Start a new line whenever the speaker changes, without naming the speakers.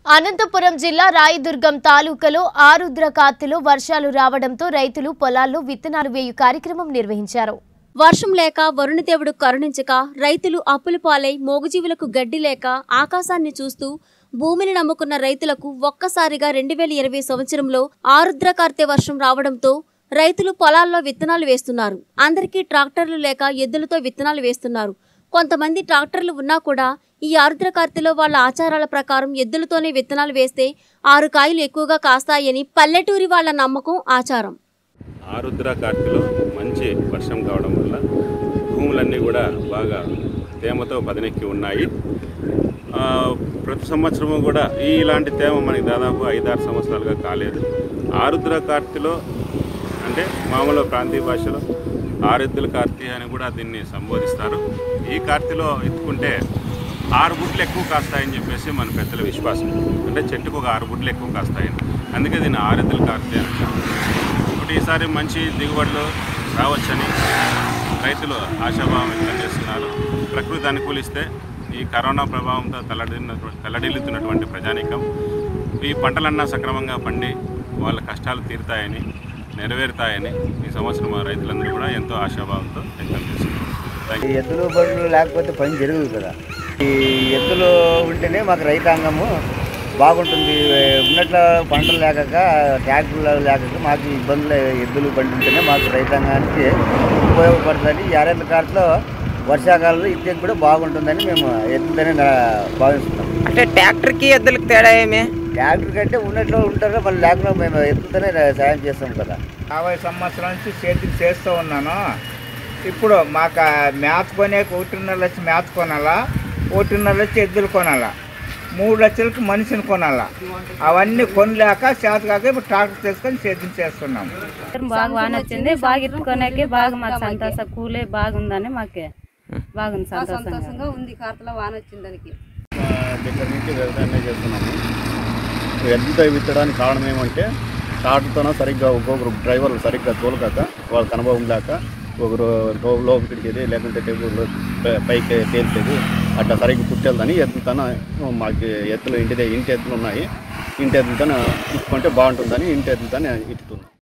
అనంతపురం జిల్లా రాయదుర్గం తాలూకాలో ఆరుద్ర కాత్తిలో వర్షాలు రావడంతో రైతులు పొలాల్లో విత్తనాలు వేయు కార్యక్రమం నిర్వహించారు
వర్షం లేక వరుణదేవుడు కరుణించక రైతులు అప్పుల పాలై మోగుజీవులకు గడ్డి లేక ఆకాశాన్ని చూస్తూ భూమిని నమ్ముకున్న రైతులకు ఒక్కసారిగా రెండు వేల ఇరవై సంవత్సరంలో ఆరుద్ర కార్తె వర్షం రావడంతో రైతులు పొలాల్లో విత్తనాలు వేస్తున్నారు అందరికీ ట్రాక్టర్లు లేక ఎద్దులతో విత్తనాలు వేస్తున్నారు కొంతమంది ట్రాక్టర్లు ఉన్నా కూడా ఈ ఆరుద్ర కార్తెలో వాళ్ళ ఆచారాల ప్రకారం ఎద్దులతోనే విత్తనాలు వేస్తే ఆరు కాయలు ఎక్కువగా కాస్తాయని పల్లెటూరి వాళ్ళ నమ్మకం ఆచారం
ఆరుద్ర కార్తెలో మంచి వర్షం కావడం వల్ల భూములన్నీ కూడా బాగా తేమతో పదనెక్కి ఉన్నాయి ఆ, ప్రతి సంవత్సరము కూడా ఈ ఇలాంటి తేమ మనకి దాదాపు ఐదారు సంవత్సరాలుగా కాలేదు ఆరుద్ర కార్తెలో అంటే మామూలు ప్రాంతీయ భాషలో ఆరుద్ర కార్తె అని కూడా దీన్ని సంబోధిస్తారు ఈ కార్తెలో ఎత్తుకుంటే ఆరు గుడ్లు ఎక్కువ కాస్తాయని చెప్పేసి మన పెద్దల విశ్వాసం అంటే చెట్టుకు ఒక ఆరు గుడ్లు ఎక్కువ కాస్తాయని అందుకే దీన్ని ఆరుద్ర కార్తె అంటారు ఒకటి ఈసారి మంచి దిగుబడులు రావచ్చని రైతులు ఆశాభావం వ్యక్తం చేస్తున్నారు ప్రకృతి అనుకూలిస్తే ఈ కరోనా ప్రభావంతో తల్లడిల్లిన తల్లడిల్లుతున్నటువంటి ప్రజానీకం ఈ పంటలన్నా సక్రమంగా పండి వాళ్ళ కష్టాలు తీరుతాయని నెరవేరుతాయని ఈ సంవత్సరం మా రైతులందరూ కూడా ఎంతో ఆశాభావంతో వ్యక్తం చేస్తున్నారు థ్యాంక్ యూ
ఈ ఎద్దులు బండ్లు లేకపోతే పని జరగదు కదా ఈ ఎద్దులు ఉంటేనే మాకు రైతాంగము బాగుంటుంది ఉన్నట్ల పంటలు లేకక ట్రాక్టర్లు లేకక మాకు ఇబ్బందులు ఎద్దులు బండి ఉంటేనే మాకు రైతాంగానికి ఉపయోగపడుతుంది ఈ అరెంత కార్లో వర్షాకాలంలో ఇద్దరికి కూడా బాగుంటుందని మేము ఎద్దుతోనే నా- భావిస్తున్నాం
అంటే ట్రాక్టర్కి ఎద్దులకు తేడా ఏమి
ట్రాక్టర్ కంటే ఉన్నట్లు ఉంటారు మళ్ళీ లేకుండా మేము ఎద్దుతోనే సాయం చేస్తాం కదా
యాభై సంవత్సరాల నుంచి సేద్యం చేస్తూ ఉన్నాను ఇప్పుడు మాకు ఆ మ్యాచ్ కొనే ఒకటిన్నర లక్ష మ్యాచ్ కొనాలా ఒకటిన్నర లక్ష ఎద్దులు కొనాలా మూడు లక్షలకు మనిషిని కొనాలా అవన్నీ కొనలేక చేత కాక ఇప్పుడు ట్రాక్టర్ తీసుకొని సేద్యం చేస్తున్నాం
బాగా వాన వచ్చింది బాగా ఇట్టుకోనాకే బాగా మాకు సంతోష కూలే బాగుందని మాకే బాగుంది సంతోషంగా
దగ్గర నుంచి వ్యవసాయమే చేస్తున్నాము ఎద్దుతో విత్తడానికి కారణం ఏమంటే టాటర్తోనో సరిగ్గా ఒక్కొక్కరు డ్రైవర్లు సరిగ్గా తోలకాక వాళ్ళకి అనుభవం లేక ఒకరు లో- లోపలికి పిడిచేది లేకుంటే టేబుల్ పైకి తేల్చేది అట్లా సరిగ్గా పుట్టేదని ఎద్దుతోన మాకు ఎత్తులు ఇంటి దగ్గర ఇంటి ఎత్తులు ఉన్నాయి ఇంటి ఎద్దులతో ఇట్టుకుంటే బాగుంటుందని ఇంటి ఎద్దులతో ఇట్టుతున్నాం